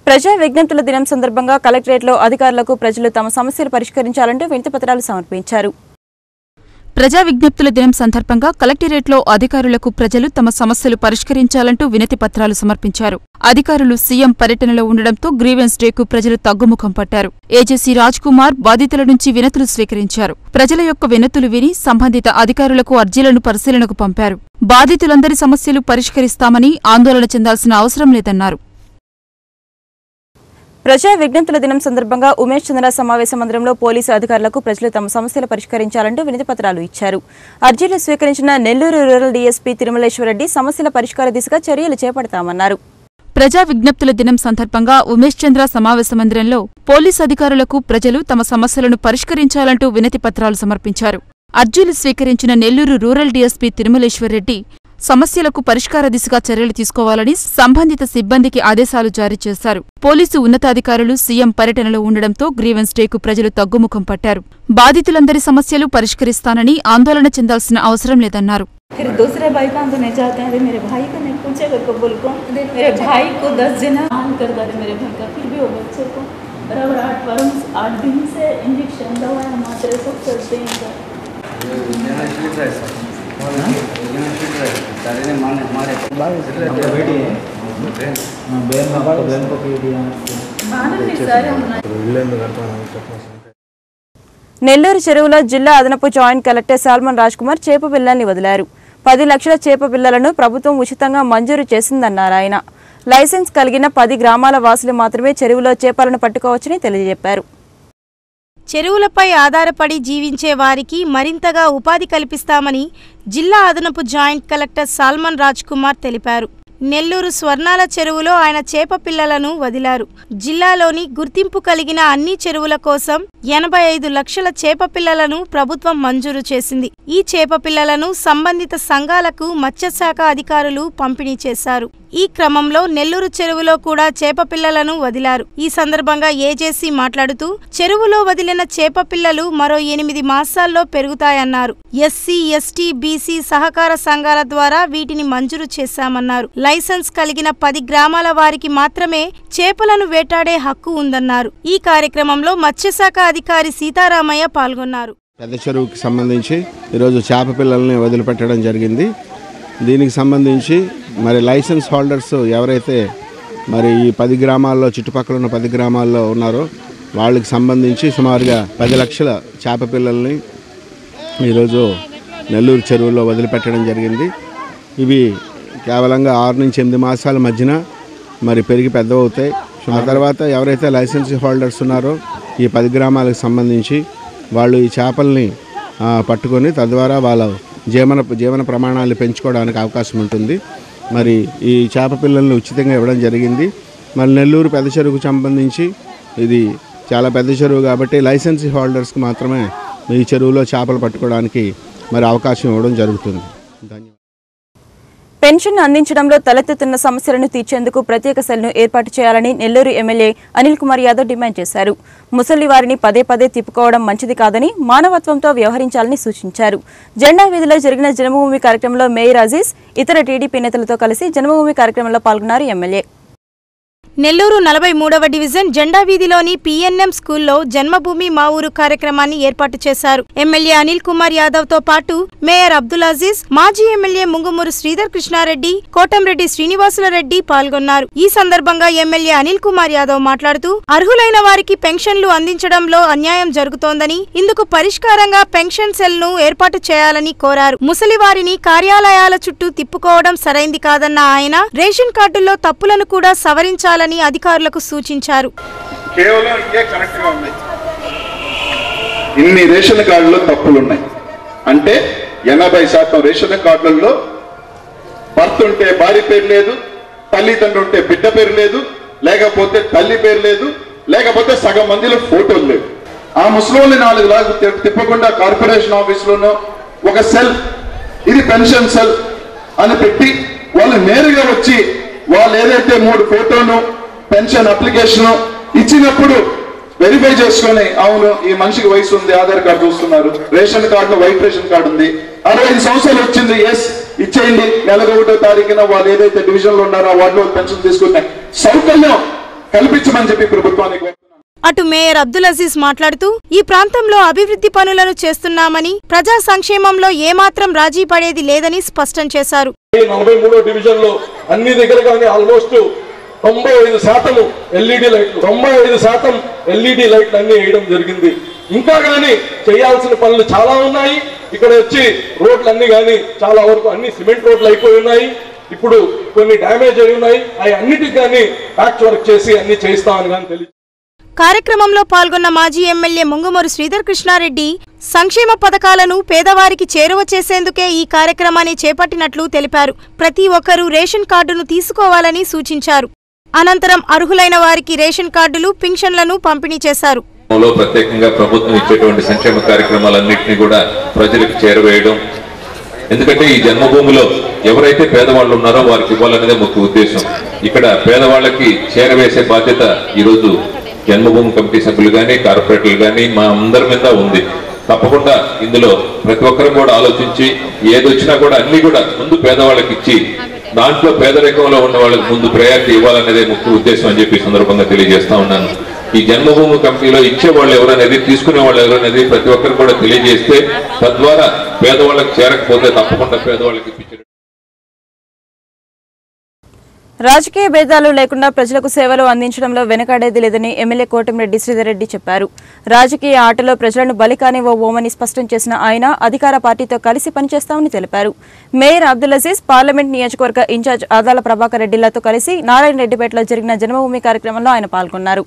ప్రజా విజ్ఞప్తుల దినం సందర్భంగా కలెక్టరేట్లో అధికారులకు ప్రజలు తమ సమస్యలు పరిష్కరించాలంటూ వినతి పత్రాలు సమర్పించారు ప్రజా విజ్ఞప్తుల దినం సందర్భంగా కలెక్టరేట్లో అధికారులకు ప్రజలు తమ సమస్యలు పరిష్కరించాలంటూ వినతి పత్రాలు సమర్పించారు అధికారులు సీఎం పర్యటనలో ఉండడంతో గ్రీవెన్స్ డేకు ప్రజలు తగ్గుముఖం పట్టారు ఏజేసీ రాజ్ కుమార్ బాధితుల నుంచి వినతులు స్వీకరించారు ప్రజల యొక్క వినతులు విని సంబంధిత అధికారులకు అర్జీలను పరిశీలనకు పంపారు బాధితులందరి సమస్యలు పరిష్కరిస్తామని ఆందోళన చెందాల్సిన అవసరం లేదన్నారు ప్రజా విజ్ఞప్తుల దినం సందర్భంగా ఉమేష్ చంద్ర సమావేశ మందిరంలో పోలీసు అధికారులకు ప్రజలు తమ సమస్యలు పరిష్కరించాలంటూ వినతి పత్రాలు ఇచ్చారు అర్జీలు స్వీకరించిన నెల్లూరు రూరల్ డీఎస్పీ తిరుమలేశ్వరరెడ్డి సమస్యల పరిష్కార దిశగా చర్యలు చేపడతామన్నారు ప్రజా విజ్ఞప్తుల దినం సందర్భంగా ఉమేష్ చంద్ర సమావేశ మందిరంలో పోలీస్ అధికారులకు ప్రజలు తమ సమస్యలను పరిష్కరించాలంటూ వినతి పత్రాలు సమర్పించారు అర్జీలు స్వీకరించిన నెల్లూరు రూరల్ డీఎస్పీ తిరుమలేశ్వరరెడ్డి సమస్యలకు పరిష్కార దిశగా చర్యలు తీసుకోవాలని సంబంధిత సిబ్బందికి ఆదేశాలు జారీ చేశారు పోలీసు ఉన్నతాధికారులు సీఎం పర్యటనలో ఉండడంతో గ్రీవెన్స్ డేకు ప్రజలు తగ్గుముఖం పట్టారు బాధితులందరి సమస్యలు పరిష్కరిస్తానని ఆందోళన చెందాల్సిన అవసరం లేదన్నారు फिर दूसरे भाई का तो नहीं चाहते हैं अरे मेरे भाई को नहीं पूछेगा कबूल को मेरे भाई को दस दिन हाल कर दे मेरे भाई का फिर भी वो बच्चे को बराबर आठ बार आठ दिन से इंजेक्शन दवाएं मात्रे सब चलते हैं इधर। బాగానే సరే ఉన్నాయి నెల్లూరు చెరువులో జిల్లా అదనపు జాయింట్ కలెక్టర్ సాల్మన్ రాజ్ కుమార్ చేప పిల్లల్ని వదిలారు పది లక్షల చేప పిల్లలను ప్రభుత్వం ఉచితంగా మంజూరు చేసిందన్నారు ఆయన లైసెన్స్ కలిగిన పది గ్రామాల వాసులు మాత్రమే చెరువులో చేపలను పట్టుకోవచ్చని తెలియజెప్పారు చెరువులపై ఆధారపడి జీవించే వారికి మరింతగా ఉపాధి కల్పిస్తామని జిల్లా అదనపు జాయింట్ కలెక్టర్ సాల్మన్ రాజ్ కుమార్ తెలిపారు నెల్లూరు స్వర్ణాల చెరువులో ఆయన చేప పిల్లలను వదిలారు జిల్లాలోని గుర్తింపు కలిగిన అన్ని చెరువుల కోసం ఎనభై ఐదు లక్షల చేప పిల్లలను ప్రభుత్వం మంజూరు చేసింది ఈ చేప పిల్లలను సంబంధిత సంఘాలకు మత్స్యశాఖ అధికారులు పంపిణీ చేశారు ఈ క్రమంలో నెల్లూరు చెరువులో కూడా చేప పిల్లలను వదిలారు ఈ సందర్భంగా ఏజేసీ మాట్లాడుతూ చెరువులో వదిలిన చేప పిల్లలు మరో ఎనిమిది మాసాల్లో పెరుగుతాయన్నారు ఎస్సీ ఎస్టీ బీసీ సహకార సంఘాల ద్వారా వీటిని మంజూరు చేశామన్నారు లైసెన్స్ కలిగిన పది గ్రామాల వారికి మాత్రమే చేపలను వేటాడే హక్కు ఉందన్నారు ఈ కార్యక్రమంలో మత్స్యశాఖ అధికారి సీతారామయ్య పాల్గొన్నారు పెద్ద చెరువుకి సంబంధించి ఈరోజు చేప పిల్లల్ని వదిలిపెట్టడం జరిగింది దీనికి సంబంధించి మరి లైసెన్స్ హోల్డర్స్ ఎవరైతే మరి ఈ పది గ్రామాల్లో చుట్టుపక్కల ఉన్న పది గ్రామాల్లో ఉన్నారో వాళ్ళకి సంబంధించి సుమారుగా పది లక్షల చేప పిల్లల్ని ఈరోజు నెల్లూరు చెరువులో వదిలిపెట్టడం జరిగింది ఇవి కేవలంగా ఆరు నుంచి ఎనిమిది మాసాల మధ్యన మరి పెరిగి పెద్దవవుతాయి ఆ తర్వాత ఎవరైతే లైసెన్స్ హోల్డర్స్ ఉన్నారో ఈ పది గ్రామాలకు సంబంధించి వాళ్ళు ఈ చేపల్ని ఆ, పట్టుకొని తద్వారా వాళ్ళ జీవన జీవన ప్రమాణాలు పెంచుకోవడానికి అవకాశం ఉంటుంది మరి ఈ చేప పిల్లల్ని ఉచితంగా ఇవ్వడం జరిగింది మరి నెల్లూరు పెద్ద చెరువుకు సంబంధించి ఇది చాలా పెద్ద చెరువు కాబట్టి లైసెన్స్ హోల్డర్స్కి మాత్రమే ఈ చెరువులో చేపలు పట్టుకోవడానికి మరి అవకాశం ఇవ్వడం జరుగుతుంది ధన్యవాదాలు పెన్షన్ అందించడంలో తలెత్తుతున్న సమస్యలను తీర్చేందుకు ప్రత్యేక సెల్ను ఏర్పాటు చేయాలని నెల్లూరు ఎమ్మెల్యే అనిల్ కుమార్ యాదవ్ డిమాండ్ చేశారు ముసలి వారిని పదే పదే తిప్పుకోవడం మంచిది కాదని మానవత్వంతో వ్యవహరించాలని సూచించారు జెండా వీధిలో జరిగిన జన్మభూమి కార్యక్రమంలో మేయర్ అజీజ్ ఇతర టీడీపీ నేతలతో కలిసి జన్మభూమి కార్యక్రమంలో పాల్గొన్నారు ఎమ్మెల్యే నెల్లూరు నలభై మూడవ డివిజన్ జెండా వీధిలోని పిఎన్ఎం స్కూల్లో జన్మభూమి మా ఊరు కార్యక్రమాన్ని ఏర్పాటు చేశారు ఎమ్మెల్యే అనిల్ కుమార్ యాదవ్ తో పాటు మేయర్ అబ్దుల్ అజీజ్ మాజీ ఎమ్మెల్యే ముంగుమూరు శ్రీధర్ కృష్ణారెడ్డి కోటంరెడ్డి శ్రీనివాసుల రెడ్డి పాల్గొన్నారు ఈ సందర్భంగా ఎమ్మెల్యే అనిల్ కుమార్ యాదవ్ మాట్లాడుతూ అర్హులైన వారికి పెన్షన్లు అందించడంలో అన్యాయం జరుగుతోందని ఇందుకు పరిష్కారంగా పెన్షన్ సెల్ ను ఏర్పాటు చేయాలని కోరారు ముసలి వారిని కార్యాలయాల చుట్టూ తిప్పుకోవడం సరైంది కాదన్న ఆయన రేషన్ కార్డుల్లో తప్పులను కూడా సవరించాలని అధికారులకు సూచించారు కేవలం ఇవే కరెక్ట్ గా ఉన్నాయి ఇన్ని రేషన్ కార్డులో తప్పులు ఉన్నాయి అంటే ఎనభై శాతం రేషన్ కార్డులలో భర్త ఉంటే భార్య పేరు లేదు తల్లిదండ్రులు ఉంటే బిడ్డ పేరు లేదు లేకపోతే తల్లి పేరు లేదు లేకపోతే సగం మందిలో ఫోటోలు లేవు ఆ ముసలోని నాలుగు లాగు తి- తిప్పకుండా కార్పొరేషన్ ఆఫీసులోనో ఒక సెల్ ఇది పెన్షన్ సెల్ అని పెట్టి వాళ్ళు నేరుగా వచ్చి వాళ్ళు ఏదైతే మూడు ఫోటోను పెన్షన్ అప్లికేషన్ ఇచ్చినప్పుడు వెరిఫై చేసుకొని అవును ఈ మనిషికి వయసు ఉంది ఆధార్ కార్డు చూస్తున్నారు రేషన్ కార్డులో వైట్ రేషన్ కార్డు ఉంది అరవై ఐదు సంవత్సరాలు వచ్చింది ఎస్ ఇచ్చేయండి నెలకు ఒకటో తారీఖున వాళ్ళు ఏదైతే డివిజన్ లో ఉన్నారో ఆ వార్డులో పెన్షన్ తీసుకునే సౌకర్యం కల్పించమని చెప్పి ప్రభుత్వానికి కోరుతున్నాను. అటు మేయర్ అబ్దుల్ అజీజ్ మాట్లాడుతూ ఈ ప్రాంతంలో అభివృద్ధి పనులను చేస్తున్నామని ప్రజా సంక్షేమంలో ఏమాత్రం రాజీ పడేది లేదని స్పష్టం చేశారు ఈ నలభై మూడో డివిజన్ లో అన్ని దగ్గర కానీ ఆల్మోస్ట్ తొంభై ఐదు శాతం ఎల్ఈడి లైట్లు తొంభై ఐదు శాతం ఎల్ఈడి లైట్లు అన్ని వేయడం జరిగింది ఇంకా కానీ చేయాల్సిన పనులు చాలా ఉన్నాయి ఇక్కడ వచ్చి రోడ్లు అన్ని కానీ చాలా వరకు అన్ని సిమెంట్ రోడ్లు అయిపోయి ఉన్నాయి ఇప్పుడు కొన్ని డ్యామేజ్ అయి ఉన్నాయి అవి అన్నిటికి కానీ ప్యాచ్ వర్క్ చేసి అన్ని చేస్తామని కానీ తెలియదు కార్యక్రమంలో పాల్గొన్న మాజీ ఎమ్మెల్యే ముంగుమూరు శ్రీధర్ కృష్ణారెడ్డి సంక్షేమ పథకాలను పేదవారికి చేరువ చేసేందుకే ఈ కార్యక్రమాన్ని చేపట్టినట్లు తెలిపారు ప్రతి ఒక్కరూ రేషన్ కార్డును తీసుకోవాలని సూచించారు అనంతరం అర్హులైన వారికి రేషన్ కార్డులు పింఛన్లను పంపిణీ చేశారు లో ప్రత్యేకంగా ప్రభుత్వం ఇచ్చేటువంటి సంక్షేమ కార్యక్రమాలన్నింటినీ కూడా ప్రజలకు చేరవేయడం ఎందుకంటే ఈ జన్మభూమిలో ఎవరైతే పేదవాళ్ళు ఉన్నారో వారికి ఇవ్వాలనేదే ముఖ్య ఉద్దేశం ఇక్కడ పేదవాళ్ళకి చేరవేసే బాధ్యత ఈరోజు జన్మభూమి కమిటీ సభ్యులు కానీ కార్పొరేటర్లు కానీ మా అందరి మీద ఉంది తప్పకుండా ఇందులో ప్రతి ఒక్కరు కూడా ఆలోచించి ఏది వచ్చినా కూడా అన్ని కూడా ముందు పేదవాళ్ళకి ఇచ్చి దాంట్లో పేదరికంలో ఉన్న వాళ్ళకి ముందు ప్రయారిటీ ఇవ్వాలనేదే ముఖ్య ఉద్దేశం అని చెప్పి ఈ సందర్భంగా తెలియజేస్తా ఉన్నాను ఈ జన్మభూమి కంపెనీలో ఇచ్చే వాళ్ళు ఎవరనేది తీసుకునే వాళ్ళు ఎవరనేది ప్రతి ఒక్కరు కూడా తెలియజేస్తే తద్వారా పేదవాళ్ళకి చేరకపోతే తప్పకుండా పేదవాళ్ళకి ఇప్పించడం రాజకీయ భేదాలు లేకుండా ప్రజలకు సేవలు అందించడంలో వెనకాడేది లేదని ఎమ్మెల్యే కోటమిరెడ్డి శ్రీధర్రెడ్డి చెప్పారు రాజకీయ ఆటలో ప్రజలను బలి కానివ్వబోమని స్పష్టం చేసిన ఆయన అధికార పార్టీతో కలిసి పనిచేస్తామని తెలిపారు మేయర్ అబ్దుల్ అజీజ్ పార్లమెంట్ నియోజకవర్గ ఇన్ఛార్జ్ ఆదాల ప్రభాకర్ రెడ్డిలతో కలిసి నారాయణ రెడ్డిపేటలో జరిగిన జన్మభూమి కార్యక్రమంలో ఆయన పాల్గొన్నారు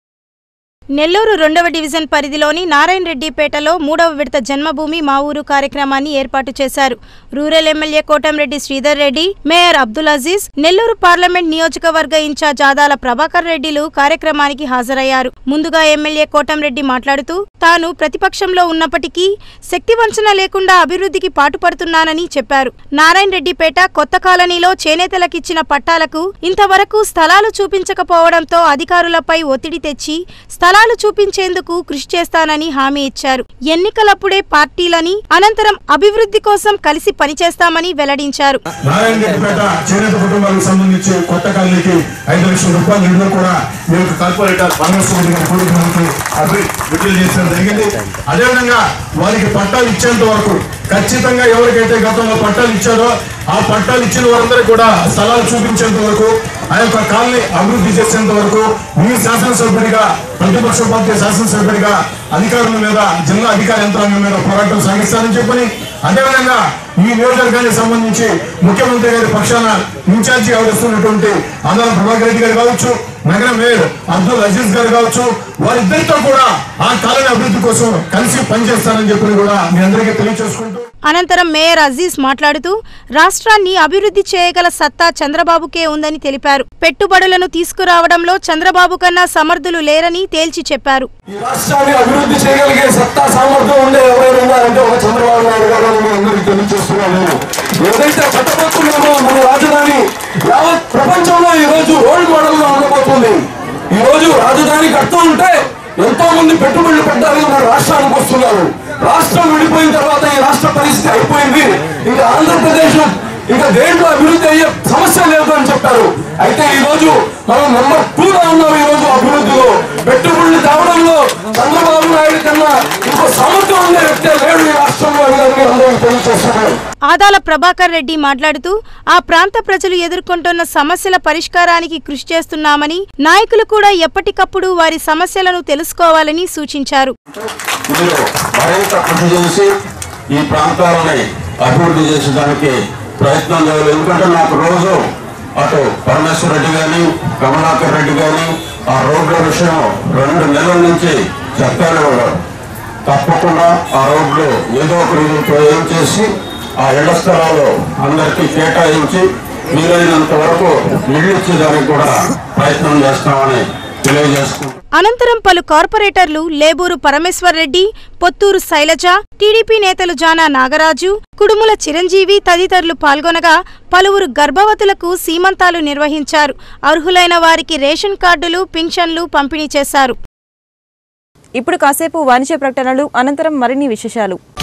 నెల్లూరు రెండవ డివిజన్ పరిధిలోని నారాయణ రెడ్డిపేటలో మూడవ విడత జన్మభూమి మా ఊరు కార్యక్రమాన్ని ఏర్పాటు చేశారు rural MLA Kotamreddy Sridhar Reddy mayor Abdul Aziz Nellore parliament నియోజకవర్గ ఇన్ఛార్జ్ ఆదాల ప్రభాకర్ రెడ్డిలు కార్యక్రమానికి హాజరయ్యారు ముందుగా ఎమ్మెల్యే కోటంరెడ్డి మాట్లాడుతూ తాను ప్రతిపక్షంలో ఉన్నప్పటికీ శక్తి వంచన లేకుండా అభివృద్ధికి పాటుపడుతున్నానని చెప్పారు నారాయణ రెడ్డిపేట కొత్త కాలనీలో చేనేతలకిచ్చిన పట్టాలకు ఇంతవరకు స్థలాలు చూపించకపోవడంతో అధికారులపై ఒత్తిడి తెచ్చి స్థలాలు చూపించేందుకు కృషి చేస్తానని హామీ ఇచ్చారు ఎన్నికలప్పుడే పార్టీలని అనంతరం అభివృద్ధి కోసం కలిసి పనిచేస్తామని వెల్లడించారు నారాయణపేట చేనేత కుటుంబాలకు సంబంధించి కొత్త కాలనీకి ఐదు లక్షల రూపాయలు నిధులు కూడా మీ యొక్క కార్పొరేటర్ పరమేశ్వర గారి కోరిక మనకి అవి విడుదల చేసడం జరిగింది అదేవిధంగా వారికి పట్టాలు ఇచ్చేంత వరకు ఖచ్చితంగా ఎవరికైతే గతంలో పట్టాలు ఇచ్చారో ఆ పట్టాలు ఇచ్చిన వారందరూ కూడా స్థలాలు చూపించేంత వరకు ఆ యొక్క కాలనీ అభివృద్ధి చేసేంత వరకు మీ శాసనసభ్యుడిగా ప్రతిపక్ష పార్టీ శాసనసభ్యుడిగా అధికారుల మీద జిల్లా అధికార యంత్రాంగం మీద పోరాటం సాగిస్తారని చెప్పని అదేవిధంగా ఈ నియోజకవర్గానికి సంబంధించి ముఖ్యమంత్రి గారి పక్షాన ఇన్ఛార్జి వ్యవహరిస్తున్నటువంటి ఆంధ్ర ప్రభాకర్ రెడ్డి గారు కావచ్చు నగర మేయర్ అబ్దుల్ అజీజ్ గారు కావచ్చు వారిద్దరితో కూడా ఆ కాలనీ అభివృద్ధి కోసం కలిసి పనిచేస్తారని చెప్పి కూడా మీ అందరికీ తెలియజేసుకుంటూ అనంతరం మేయర్ అజీజ్ మాట్లాడుతూ రాష్ట్రాన్ని అభివృద్ధి చేయగల సత్తా చంద్రబాబుకే ఉందని తెలిపారు పెట్టుబడులను తీసుకురావడంలో చంద్రబాబు కన్నా సమర్థులు లేరని తేల్చి చెప్పారు ఈ రాష్ట్రాన్ని అభివృద్ధి చేయగలిగే సత్తా సామర్థ్యం ఉండే ఎవరైనా ఉన్నారంటే ఒక చంద్రబాబు నాయుడు గారు అని మీ అందరికీ తెలియజేస్తున్నాను ఏదైతే కట్టబోతున్నామో మన రాజధాని యావత్ ప్రపంచంలో ఈ రోజు రోల్ మోడల్ గా ఉండబోతుంది ఈ రోజు రాజధాని కడుతూ ఉంటే ఎంతో మంది పెట్టుబడులు పెట్టడానికి మన రాష్ట్రానికి వస్తున్నారు రాష్ట్రం విడిపోయిన తర్వాత ఈ రాష్ట్ర పరిస్థితి అయిపోయింది ఇంకా ఆంధ్రప్రదేశ్ ఇంకా దేంట్లో అభివృద్ధి అయ్యే సమస్య లేదు అని చెప్పారు అయితే ఈ రోజు మనం నెంబర్ టూ లో ఉన్నాం ఈ రోజు అభివృద్ధిలో పెట్టుబడులు తేవడంలో చంద్రబాబు నాయుడు కన్నా ఇంకో సమర్థం ఉండే వ్యక్తే లేడు ఈ రాష్ట్రంలో అని అందరికీ అందరికీ తెలియజేస్తున్నారు ఆదాల ప్రభాకర్ రెడ్డి మాట్లాడుతూ ఆ ప్రాంత ప్రజలు ఎదుర్కొంటున్న సమస్యల పరిష్కారానికి కృషి చేస్తున్నామని నాయకులు కూడా ఎప్పటికప్పుడు వారి సమస్యలను తెలుసుకోవాలని సూచించారు మీరు మరింత కృషి చేసి ఈ ప్రాంతాలని అభివృద్ధి చేసేదానికి ప్రయత్నం చేయాలి ఎందుకంటే నాకు రోజు అటు పరమేశ్వర రెడ్డి కానీ కమలాకర్ రెడ్డి కానీ ఆ రోడ్ల విషయం రెండు నెలల నుంచి చెప్తానే ఉన్నారు తప్పకుండా ఆ రోడ్లు ఏదో ఒక రీతితో ఏం చేసి ఆ ఇళ్ల స్థలాలు అందరికీ కేటాయించి వీలైనంత వరకు ఇళ్ళు ఇచ్చేదానికి కూడా ప్రయత్నం చేస్తామని తెలియజేసుకుంటున్నాను అనంతరం పలు కార్పొరేటర్లు లేబూరు పరమేశ్వర్ రెడ్డి పొత్తూరు శైలజ టీడీపీ నేతలు జానా నాగరాజు కుడుముల చిరంజీవి తదితరులు పాల్గొనగా పలువురు గర్భవతులకు సీమంతాలు నిర్వహించారు అర్హులైన వారికి రేషన్ కార్డులు పింఛన్లు పంపిణీ చేశారు ఇప్పుడు కాసేపు వాణిజ్య ప్రకటనలు అనంతరం మరిన్ని విశేషాలు